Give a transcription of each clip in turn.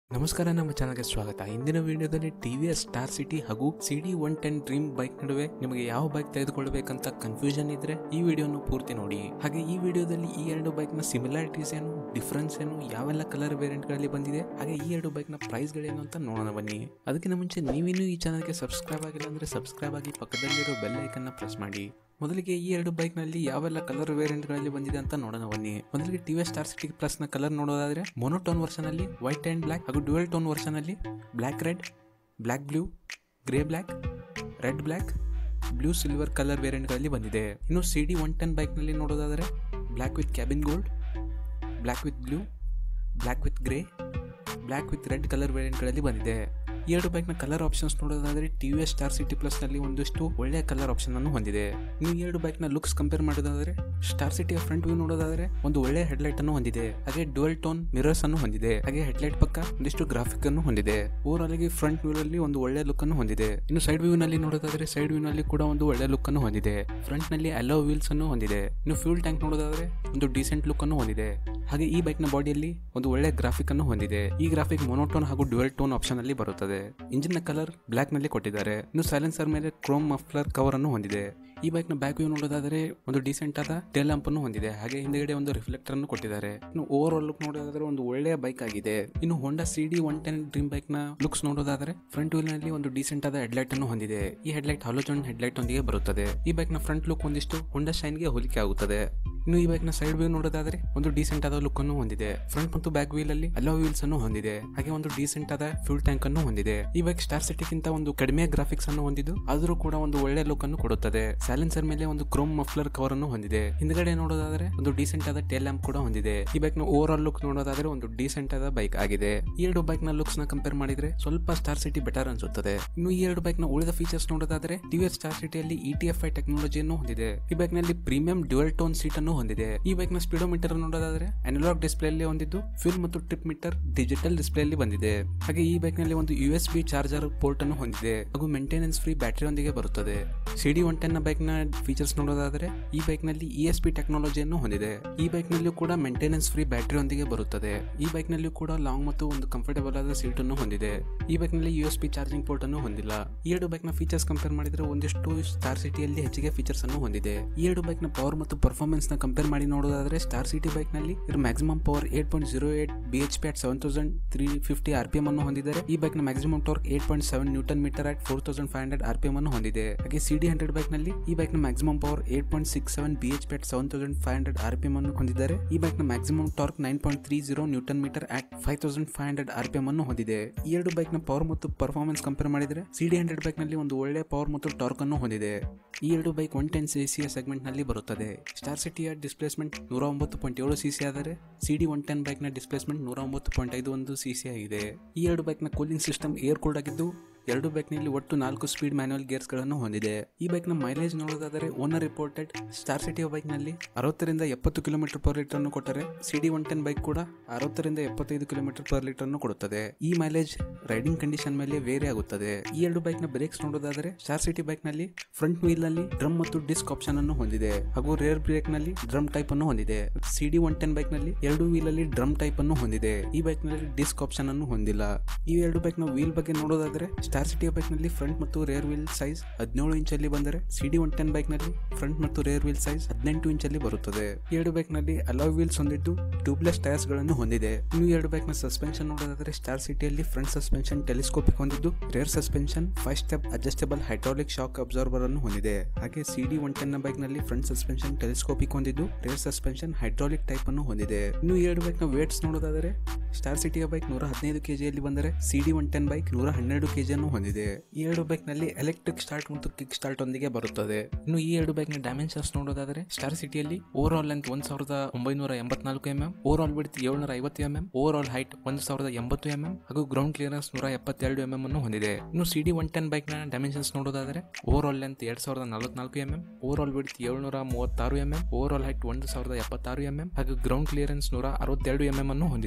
ನಮಸ್ಕಾರ ನಮ್ಮ ಚಾನಲ್ಗೆ ಸ್ವಾಗತ ಇಂದಿನ ವಿಡಿಯೋದಲ್ಲಿ T V S Star City ಹಾಗೂ C D one ten Dream bike ನಡುವೆ ನಿಮಗೆ ಯಾವ ಬೈಕ್ ತೆಗೆದುಕೊಳ್ಳಬೇಕಂತ ಕನ್ಫ್ಯೂಷನ್ ಇದ್ರೆ ಈ ವಿಡಿಯೋನು ಪೂರ್ತಿ ನೋಡಿ ಹಾಗೆ ಈ ವಿಡಿಯೋದಲ್ಲಿ ಈ ಎರಡು ಬೈಕ್ ನ ಸಿಮಿಲಾರಿಟೀಸ್ ಏನು ಡಿಫ್ರೆನ್ಸ್ ಏನು ಯಾವೆಲ್ಲ ಕಲರ್ ವೇರಿಯಂಟ್ ಗಳಲ್ಲಿ ಬಂದಿದೆ ಹಾಗೆ ಈ ಎರಡು ಬೈಕ್ ನ ಪ್ರೈಸ್ ಗಳೇನು ಅಂತ ನೋಡೋಣ ಬನ್ನಿ ಅದಕ್ಕಿಂತ ಮುಂಚೆ ನೀವಿನ್ನೂ ಈ ಚಾನಲ್ಗೆ ಸಬ್ಸ್ಕ್ರೈಬ್ ಆಗಿಲ್ಲ ಅಂದ್ರೆ ಸಬ್ಸ್ಕ್ರೈಬ್ ಆಗಿ ಪಕ್ಕದಲ್ಲಿರೋ ಬೆಲ್ ಐಕನ್ ನ ಪ್ರೆಸ್ ಮಾಡಿ ಮೊದಲಿಗೆ ಈ ಎರಡು ಬೈಕ್ ನಲ್ಲಿ ಯಾವೆಲ್ಲ ಕಲರ್ ವೇರಿಯಂಟ್ ಗಳಲ್ಲಿ ಬಂದಿದೆ ಅಂತ ನೋಡೋಣ ಬನ್ನಿ ಮೊದಲಿಗೆ T V Star city plus ನ ಕಲರ್ ನೋಡೋದಾದ್ರೆ ಮೊನೋಟೋನ್ ವರ್ಷನ್ ಅಲ್ಲಿ ವೈಟ್ ಅಂಡ್ ಬ್ಲಾಕ್ ಹಾಗೂ ಡ್ಯುಯಲ್ ಟೋನ್ ವರ್ಷನ್ ಅಲ್ಲಿ black red black blue grey black red black blue silver colour ವೇರಿಯಂಟ್ಗಳಲ್ಲಿ ಬಂದಿದೆ ಇನ್ನು ಸಿ ಡಿ ಒನ್ ಟೆನ್ ಬೈಕ್ನಲ್ಲಿ ನೋಡೋದಾದರೆ black with cabin gold black with blue black with grey black with red colour ವೇರಿಯಂಟ್ಗಳಲ್ಲಿ ಬಂದಿದೆ ಈ ಎರಡು ಬೈಕ್ನ ಕಲರ್ ಆಪ್ಷನ್ಸ್ ನೋಡೋದಾದರೆ T V S Star city ಪ್ಲಸ್ನಲ್ಲಿ ಒಂದಷ್ಟು ಒಳ್ಳೆಯ ಕಲರ್ ಆಪ್ಷನ್ ಅನ್ನು ಹೊಂದಿದೆ ನೀವು ಈ ಎರಡು ಬೈಕ್ನ ಲುಕ್ಸ್ ಕಂಪೇರ್ ಮಾಡೋದಾದರೆ ಸ್ಟಾರ್ ಸಿಟಿಯ ಫ್ರಂಟ್ ವ್ಯೂ ನೋಡೋದಾದರೆ ಒಂದು ಒಳ್ಳೆಯ ಹೆಡ್ಲೈಟ್ ಅನ್ನು ಹೊಂದಿದೆ ಹಾಗೆ ಡುವೆಲ್ ಟೋನ್ ಮಿರರ್ಸ್ ಅನ್ನು ಹೊಂದಿದೆ ಹಾಗೆ ಹೆಡ್ಲೈಟ್ ಪಕ್ಕ ಒಂದಿಷ್ಟು ಗ್ರಾಫಿಕ್ ಅನ್ನು ಹೊಂದಿದೆ ಓವರ್ ಆಗಿ ಫ್ರಂಟ್ ವ್ಯೂ ಅಲ್ಲಿ ಒಂದು ಒಳ್ಳೆಯ ಲುಕ್ ಅನ್ನು ಹೊಂದಿದೆ ಇನ್ನು ಸೈಡ್ ವ್ಯೂ ನಲ್ಲಿ ನೋಡೋದಾದ್ರೆ ಸೈಡ್ ವ್ಯೂ ನಲ್ಲಿ ಕೂಡ ಒಂದು ಒಳ್ಳೆಯ ಲುಕ್ ಅನ್ನು ಹೊಂದಿದೆ ಫ್ರಂಟ್ ನಲ್ಲಿ ಅಲೋ ವೀಲ್ಸ್ ಅನ್ನು ಹೊಂದಿದೆ ಇನ್ನು ಫ್ಯೂಲ್ ಟ್ಯಾಂಕ್ ನೋಡೋದಾದ್ರೆ ಒಂದು ಡೀಸೆಂಟ್ ಲುಕ್ ಅನ್ನು ಹೊಂದಿದೆ ಹಾಗೆ ಈ ಬೈಕ್ ನ ಬಾಡಿಯಲ್ಲಿ ಒಂದು ಒಳ್ಳೆಯ ಗ್ರಾಫಿಕ್ ಅನ್ನು ಹೊಂದಿದೆ ಈ ಗ್ರಾಫಿಕ್ ಮೊನೋಟೋನ್ ಹಾಗೂ ಡ್ಯುವೆಲ್ ಟೋನ್ ಆಪ್ಷನ್ ಅಲ್ಲಿ ಬರುತ್ತದೆ ಇಂಜಿನ್ ನ ಕಲರ್ ಬ್ಲಾಕ್ ನಲ್ಲಿ ಕೊಟ್ಟಿದ್ದಾರೆ ಇನ್ನು ಸೈಲೆನ್ಸರ್ ಮೇಲೆ ಕ್ರೋಮ್ ಮಫ್ಲರ್ ಕವರ್ ಅನ್ನು ಹೊಂದಿದೆ ಈ ಬೈಕ್ ನ ಬ್ಯಾಕ್ ವ್ಯೂ ನೋಡೋದಾದ್ರೆ ಒಂದು ಡೀಸೆಂಟ್ ಆದ ಟೇಲ್ ಲ್ಯಾಂಪ್ ಅನ್ನು ಹೊಂದಿದೆ ಹಾಗೆ ಹಿಂದೆಗಡೆ ಒಂದು ರಿಫ್ಲೆಕ್ಟರ್ ಅನ್ನು ಕೊಟ್ಟಿದ್ದಾರೆ ಇನ್ನು ಓವರ್ ಆಲ್ ಲುಕ್ ನೋಡೋದಾದ್ರೆ ಒಂದು ಒಳ್ಳೆಯ ಬೈಕ್ ಆಗಿದೆ ಇನ್ನು Honda C D one ten Dream bike ನ ಲುಕ್ಸ್ ನೋಡೋದಾದ್ರೆ ಫ್ರಂಟ್ ವೀಲ್ ನಲ್ಲಿ ಒಂದು ಡೀಸೆಂಟ್ ಆದ ಹೆಡ್ಲೈಟ್ ಅನ್ನು ಹೊಂದಿದೆ ಈ ಹೆಡ್ಲೈಟ್ ಹಾಲೋಜನ್ ಹೆಡ್ಲೈಟ್ ಒಂದಿಗೆ ಬರುತ್ತದೆ ಈ ಬೈಕ್ ನ ಫ್ರಂಟ್ ಲುಕ್ ಒಂದಿಷ್ಟು ಹೋಂಡಾ ಶೈನ್ ಗೆ ಹೋಲಿಕೆ ಆಗುತ್ತದೆ ಇನ್ನು ಈ ಬೈಕ್ ನ ಸೈಡ್ ವ್ಯೂ ನೋಡೋದಾದ್ರೆ ಒಂದು ಡೀಸೆಂಟ್ ಆದ ಲುಕ್ ಅನ್ನು ಹೊಂದಿದೆ ಫ್ರಂಟ್ ಮತ್ತು ಬ್ಯಾಕ್ ವೀಲ್ ಅಲ್ಲಿ ಅಲೋ ವೀಲ್ಸ್ ಅನ್ನು ಹೊಂದಿದೆ ಹಾಗೆ ಒಂದು ಡೀಸೆಂಟ್ ಆದ ಫ್ಯೂಲ್ ಟ್ಯಾಂಕ್ ಅನ್ನು ಹೊಂದಿದೆ ಈ ಬೈಕ್ ಸ್ಟಾರ್ ಸಿಟಿಗಿಂತ ಒಂದು ಕಡಿಮೆ ಗ್ರಾಫಿಕ್ಸ್ ಅನ್ನು ಹೊಂದಿದ್ದು ಆದರೂ ಕೂಡ ಒಂದು ಒಳ್ಳೆ ಲುಕ್ ಅನ್ನು ಕೊಡುತ್ತದೆ ಸೈಲೆನ್ಸರ್ ಮೇಲೆ ಒಂದು ಕ್ರೋಮ್ ಮಫ್ಲರ್ ಕವರ್ ಅನ್ನು ಹೊಂದಿದೆ ಹಿಂದ್ಗಡೆ ನೋಡೋದಾದ್ರೆ ಒಂದು ಡೀಸೆಂಟ್ ಆದ ಟೇಲ್ ಲ್ಯಾಂಪ್ ಕೂಡ ಹೊಂದಿದೆ ಈ ಬೈಕ್ ನ ಓವರ್ ಆಲ್ ಲುಕ್ ನೋಡೋದಾದ್ರೆ ಒಂದು ಡೀಸೆಂಟ್ ಆದ ಬೈಕ್ ಆಗಿದೆ ಈ ಎರಡು ಬೈಕ್ ನ ಲುಕ್ಸ್ ನ ಕಂಪೇರ್ ಮಾಡಿದ್ರೆ ಸ್ವಲ್ಪ ಸ್ಟಾರ್ ಸಿಟಿ ಬೆಟರ್ ಅನ್ಸುತ್ತದೆ ಇನ್ನು ಈ ಎರಡು ಬೈಕ್ ನ ಉಳಿದ ಫೀಚರ್ಸ್ ನೋಡೋದಾದ್ರೆ ಟಿವಿಎಸ್ ಸ್ಟಾರ್ ಸಿಟಿಯಲ್ಲಿ ಇ ಟಿ ಎಫ್ ಐ ಟೆಕ್ನಾಲಜಿಯನ್ನು ಹೊಂದಿದೆ ಈ ಬೈಕ್ ನಲ್ಲಿ ಪ್ರೀಮಿಯಂ ಡ್ಯುಯಲ್ ಟೋನ್ ಸೀಟ್ ಅನ್ನು ಹೊಂದಿದೆ ಈ ಬೈಕ್ ನ ಸ್ಪೀಡೋಮೀಟರ್ ನೋಡೋದಾದ್ರೆ ಅನಲಾಗ್ ಡಿಸ್ಪ್ಲೇ ಅಲ್ಲಿ ಹೊಂದಿದ್ದು ಫ್ಯೂಲ್ ಮತ್ತು ಟ್ರಿಪ್ ಮೀಟರ್ ಡಿಜಿಟಲ್ ಡಿಸ್ಪ್ಲೇ ಅಲ್ಲಿ ಬಂದಿದೆ ಹಾಗೆ ಈ ಬೈಕ್ ನಲ್ಲಿ ಒಂದು U S B charger port ಅನ್ನು ಹೊಂದಿದೆ ಹಾಗೂ ಮೇಂಟೆನೆನ್ಸ್ ಫ್ರೀ ಬ್ಯಾಟರಿ ಒಂದಿಗೆ ಬರುತ್ತದೆ ಸಿಡಿ ಒನ್ ಟೆನ್ ನ ಬೈಕ್ ನ ಫೀಚರ್ಸ್ ನೋಡೋದಾದ್ರೆ ಈ ಬೈಕ್ ನಲ್ಲಿ ಇ ಎಸ್ ಪಿ ಟೆಕ್ನಾಲಜಿಯನ್ನು ಹೊಂದಿದೆ ಈ ಬೈಕ್ ನಲ್ಲಿಯೂ ಕೂಡ ಮೇಂಟೆನೆನ್ಸ್ ಫ್ರೀ ಬ್ಯಾಟರಿ ಒಂದಿಗೆ ಬರುತ್ತದೆ ಈ ಬೈಕ್ ನಲ್ಲಿಯೂ ಕೂಡ ಲಾಂಗ್ ಮತ್ತು ಒಂದು ಕಂಫರ್ಟಬಲ್ ಆದ ಸೀಟ್ ಅನ್ನು ಹೊಂದಿದೆ ಈ ಬೈಕ್ ನಲ್ಲಿ U S P charging port ಅನ್ನು ಹೊಂದಿಲ್ಲ ಈ ಎರಡು ಬೈಕ್ ನ ಫೀಚರ್ಸ್ ಕಂಪೇರ್ ಮಾಡಿದ್ರೆ ಒಂದಿಷ್ಟು ಸ್ಟಾರ್ ಸಿಟಿಯಲ್ಲಿ ಹೆಚ್ಚಿಗೆ ಫೀಚರ್ಸ್ ಅನ್ನು ಹೊಂದಿದೆ ಈ ಎರಡು ಬೈಕ್ ನ ಪವರ್ ಮತ್ತು ಪರ್ಫಾರ್ಮೆನ್ಸ್ ನ ಕಂಪೇರ್ ಮಾಡಿ ನೋಡೋದಾದ್ರೆ ಸ್ಟಾರ್ ಸಿಟಿ ಬೈಕ್ ನಲ್ಲಿ ಇದರ maximum power eight point zero eight B H P at seven thousand three fifty R P M ಅನ್ನು ಹೊಂದಿದ್ದಾರೆ ಈ ಬೈಕ್ ನ maximum torque eight point seven newton metre at four thousand five hundred R P M ಅನ್ನು ಹೊಂದಿದೆ ಹಾಗೆ C D hundred bike ನಲ್ಲಿ ಈ bike ನ maximum power eight point six seven B H P at seven thousand five hundred R P M ಅನ್ನು ಹೊಂದಿದ್ದಾರೆ ಈ bike ನ maximum torque nine point three zero newton metre at five thousand five hundred R P M ಅನ್ನು ಹೊಂದಿದೆ ಈ ಎರಡು bike ನ power ಮತ್ತು ಪರ್ಫಾರ್ಮೆನ್ಸ್ ಕಂಪೇರ್ ಮಾಡಿದ್ರೆ ಸಿ ಡಿ ಹಂಡ್ರೆಡ್ ಬೈಕ್ ನಲ್ಲಿ ಒಂದು ಒಳ್ಳೆಯ ಪವರ್ ಮತ್ತು ಟಾರ್ಕ್ ಅನ್ನು ಹೊಂದಿದೆ ಈ ಎರಡು bike one ten C C segment ನಲ್ಲಿ ಬರುತ್ತದೆ ಸ್ಟಾರ್ ಸಿಟಿಯ ಡಿಸ್ಪ್ಲೇಸ್ಮೆಂಟ್ ನೂರ ಒಂಬತ್ತು ಪಾಯಿಂಟ್ ಏಳು ಸಿ ಸಿ ಆದರೆ C D one ten bike ನ ಡಿಸ್ಪ್ಲೇಸ್ಮೆಂಟ್ ನೂರ ಒಂಬತ್ತು ಪಾಯಿಂಟ್ ಐದು ಒಂದು ಸಿ ಸಿ ಆಗಿದೆ ಈ ಎರಡು ಬೈಕ್ ನ ಕೂಲಿಂಗ್ ಸಿಸ್ಟಮ್ ಏರ್ ಕೂಲ್ಡ್ ಆಗಿದ್ದು ಎರಡು ಬೈಕ್ನಲ್ಲಿ ಒಟ್ಟು ನಾಲ್ಕು ಸ್ಪೀಡ್ ಮ್ಯಾನುವಲ್ ಗೇರ್ಸ್ಗಳನ್ನು ಹೊಂದಿದೆ ಈ ಬೈಕ್ನ ಮೈಲೇಜ್ ನೋಡೋದಾದರೆ ಓನರ್ ರಿಪೋರ್ಟೆಡ್ ಸ್ಟಾರ್ ಸಿಟಿಯ ಬೈಕ್ನಲ್ಲಿ ಅರವತ್ತರಿಂದ ಎಪ್ಪತ್ತು ಕಿಲೋಮೀಟರ್ ಪರ್ ಲೀಟರ್ ಅನ್ನು ಕೊಟ್ಟರೆ ಸಿಡಿ ಒನ್ ಟೆನ್ ಬೈಕ್ ಕೂಡ ಅರವತ್ತರಿಂದ ಎಪ್ಪತ್ತೈದು ಕಿಲೋಮೀಟರ್ ಪರ್ ಲೀಟರ್ ಅನ್ನು ಕೊಡುತ್ತದೆ ಈ ಮೈಲೇಜ್ ರೈಡಿಂಗ್ ಕಂಡೀಷನ್ ಮೇಲೆ ವೇರಿ ಆಗುತ್ತದೆ ಈ ಎರಡು ಬೈಕ್ನ ಬ್ರೇಕ್ಸ್ ನೋಡೋದಾದರೆ ಸ್ಟಾರ್ ಸಿಟಿ ಬೈಕ್ನಲ್ಲಿ ಫ್ರಂಟ್ ವೀಲ್ ನಲ್ಲಿ ಡ್ರಮ್ ಮತ್ತು ಡಿಸ್ಕ್ ಆಪ್ಷನ್ ಅನ್ನು ಹೊಂದಿದೆ ಹಾಗೂ ರೇರ್ ಬ್ರೇಕ್ ನಲ್ಲಿ ಡ್ರಮ್ ಟೈಪ್ ಅನ್ನು ಹೊಂದಿದೆ ಸಿಡಿ ಒನ್ ಟೆನ್ ಬೈಕ್ ನಲ್ಲಿ ಎರಡು ವೀಲ್ ಅಲ್ಲಿ ಡ್ರಮ್ ಟೈಪ್ ಅನ್ನು ಹೊಂದಿದೆ ಈ ಬೈಕ್ ನಲ್ಲಿ ಡಿಸ್ಕ್ ಆಪ್ಷನ್ ಅನ್ನು ಹೊಂದಿಲ್ಲ ಈ ಎರಡು ಬೈಕ್ ನ ವೀಲ್ ಬಗ್ಗೆ ನೋಡೋದಾದ್ರೆ ಸ್ಟಾರ್ ಸಿಟಿಯ ಬೈಕ್ ನಲ್ಲಿ ಫ್ರಂಟ್ ಮತ್ತು ರೇರ್ ವೀಲ್ ಸೈಜ್ ಹದಿನೇಳು ಇಂಚ್ ಅಲ್ಲಿ ಬಂದರೆ ಸಿಡಿ ಒನ್ ಟೆನ್ ಬೈಕ್ ನಲ್ಲಿ ಫ್ರಂಟ್ ಮತ್ತು ರೇರ್ ವೀಲ್ ಸೈಜ್ ಹದಿನೆಂಟು ಇಂಚ್ ಅಲ್ಲಿ ಬರುತ್ತದೆ ಈ ಎರಡು ಬೈಕ್ ನಲ್ಲಿ ಅಲಾವ್ ವೀಲ್ಸ್ ಹೊಂದಿದ್ದು ಟ್ಯೂಬ್ಲೆಸ್ ಟೈರ್ಸ್ ಗಳನ್ನು ಹೊಂದಿದೆ ಇನ್ನು ಎರಡು ಬೈಕ್ ನ ಸಸ್ಪೆನ್ಷನ್ ನೋಡೋದಾದ್ರೆ ಸ್ಟಾರ್ ಸಿಟಿಯಲ್ಲಿ ಫ್ರಂಟ್ ಸಸ್ಪೆನ್ಷನ್ ಟೆಲಿಸ್ಕೋಪಿಕ್ ಹೊಂದಿದ್ದು rear suspension five step adjustable hydraulic shock absorber ಅನ್ನು ಹೊಂದಿದೆ ಹಾಗೆ ಸಿಡಿ ಒನ್ ಟೆನ್ ನ ಬೈಕ್ ನಲ್ಲಿ ಫ್ರಂಟ್ ಸಸ್ಪೆನ್ಷನ್ ಟೆಲಿಸ್ಕೋಪಿಕ್ ಹೊಂದಿದ್ದು ರೇರ್ ಸಸ್ಪೆನ್ಷನ್ ಹೈಡ್ರಾಲಿಕ್ ಟೈಪ್ ಅನ್ನು ಹೊಂದಿದೆ ಇನ್ನು ಈ ಎರಡು ಬೈಕ್ ನ ವೇಟ್ಸ್ ನೋಡೋದಾದ್ರೆ ಸ್ಟಾರ್ ಸಿಟಿಯ ಬೈಕ್ ನೂರ ಹದಿನೈದು ಕೆಜಿಯಲ್ಲಿ ಬಂದರೆ ಸಿಡಿ ಒನ್ ಟೆನ್ ಬೈಕ್ ನೂರ ಹನ್ನೆರಡು ಕೆಜಿಯನ್ನು ಹೊಂದಿದೆ ಈ ಎರಡು ಬೈಕ್ ನಲ್ಲಿ ಎಲೆಕ್ಟ್ರಿಕ್ ಸ್ಟಾರ್ಟ್ ಮತ್ತು ಕಿಕ್ ಸ್ಟಾರ್ಟ್ ಒಂದಿಗೆ ಬರುತ್ತದೆ ಇನ್ನು ಈ ಎರಡು ಬೈಕ್ ನ ಡೈಮೆನ್ಷನ್ಸ್ ನೋಡೋದಾದ್ರೆ ಸ್ಟಾರ್ ಸಿಟಿಯಲ್ಲಿ ಓವರ್ ಆಲ್ ಲೆಂತ್ ಒಂದ್ ಸಾವಿರದ ಒಂಬೈನೂರ ಎಂಬತ್ನಾಲ್ಕು M M overall width ಏಳ್ನೂರ ಐವತ್ತು M M overall height ಒಂದು ಸಾವಿರದ ಎಂಬತ್ತು ಎಂ ಎಂ ಹಾಗೂ ಗ್ರೌಂಡ್ ಕ್ಲಿಯರೆನ್ಸ್ ನೂರ ಎಪ್ಪತ್ತೆರಡು ಎಂ ಎಂ ಅನ್ನು ಹೊಂದಿದೆ ಇನ್ನು ಸಿಡಿ ಒನ್ ಟೆನ್ ಬೈಕ್ ನ ಡೈಮೆನ್ಷನ್ಸ್ ನೋಡೋದಾದ್ರೆ ಓವರ್ ಆಲ್ ಲೆಂತ್ ಎರಡ್ ಸಾವಿರದ ನಲವತ್ನಾಲ್ಕು M M overall width ಏಳ್ನೂರ ಮೂವತ್ತಾರು M M overall height ಒಂದು ಸಾವಿರದ ಎಪ್ಪತ್ತಾರು ಎಂ ಎಂ ಹಾಗೂ ಗ್ರೌಂಡ್ ಕ್ಲಿಯರೆನ್ಸ್ ನೂರ ಅರವತ್ತೆರಡು ಎಂ ಎಂ ಅನ್ನು ಹೊಂದಿದೆ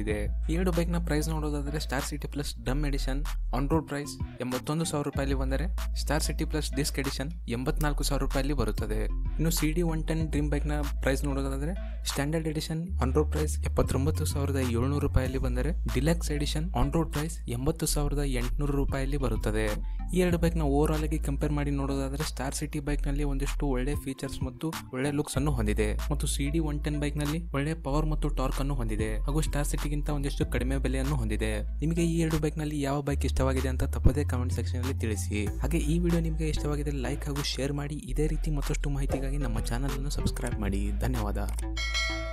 ಈ ಎರಡು ಬೈಕ್ನ ಪ್ರೈಸ್ ನೋಡೋದಾದ್ರೆ star city plus drum edition on road price ಎಂಬತ್ತೊಂದು ಸಾವಿರ ರೂಪಾಯಲ್ಲಿ ಬಂದರೆ star city plus disc edition ಎಂಬತ್ನಾಲ್ಕು ಸಾವಿರ ರೂಪಾಯಲ್ಲಿ ಬರುತ್ತದೆ ಇನ್ನು C D one ten dream ಬೈಕ್ನ ಪ್ರೈಸ್ ನೋಡೋದಾದ್ರೆ standard edition on road price ಎಪ್ಪತ್ತೊಂಬತ್ತು ಸಾವಿರದ ಏಳ್ನೂರು ರೂಪಾಯಲ್ಲಿ ಬಂದರೆ deluxe edition on road price ಎಂಬತ್ತು ಸಾವಿರದ ಎಂಟುನೂರು ರೂಪಾಯಲ್ಲಿ ಬರುತ್ತದೆ ಈ ಎರಡು ಬೈಕ್ನ ಓವರ್ ಆಲ್ ಆಗಿ ಕಂಪೇರ್ ಮಾಡಿ ನೋಡೋದಾದ್ರೆ ಸ್ಟಾರ್ ಸಿಟಿ ಬೈಕ್ನಲ್ಲಿ ಒಂದಿಷ್ಟು ಒಳ್ಳೆ ಫೀಚರ್ಸ್ ಮತ್ತು ಒಳ್ಳೆ ಲುಕ್ಸ್ ಅನ್ನು ಹೊಂದಿದೆ ಮತ್ತು ಸಿ ಡಿ ಒನ್ ಟೆನ್ ಬೈಕ್ನಲ್ಲಿ ಒಳ್ಳೆ ಪವರ್ ಮತ್ತು ಟಾರ್ಕ್ ಅನ್ನು ಹೊಂದಿದೆ ಹಾಗೂ ಸ್ಟಾರ್ ಸಿಟಿಗಿಂತ ಒಂದಿಷ್ಟು ಕಡಿಮೆ ಬೆಲೆಯನ್ನು ಹೊಂದಿದೆ ನಿಮಗೆ ಈ ಎರಡು ಬೈಕ್ನಲ್ಲಿ ಯಾವ ಬೈಕ್ ಇಷ್ಟವಾಗಿದೆ ಅಂತ ತಪ್ಪದೇ ಕಮೆಂಟ್ ಸೆಕ್ಷನ್ ಅಲ್ಲಿ ತಿಳಿಸಿ ಹಾಗೆ ಈ ವಿಡಿಯೋ ನಿಮಗೆ ಇಷ್ಟವಾಗಿದೆ ಲೈಕ್ ಹಾಗೂ ಶೇರ್ ಮಾಡಿ ಇದೇ ರೀತಿ ಮತ್ತಷ್ಟು ಮಾಹಿತಿಗಾಗಿ ನಮ್ಮ ಚಾನಲ್ ಅನ್ನು ಸಬ್ಸ್ಕ್ರೈಬ್ ಮಾಡಿ ಧನ್ಯವಾದ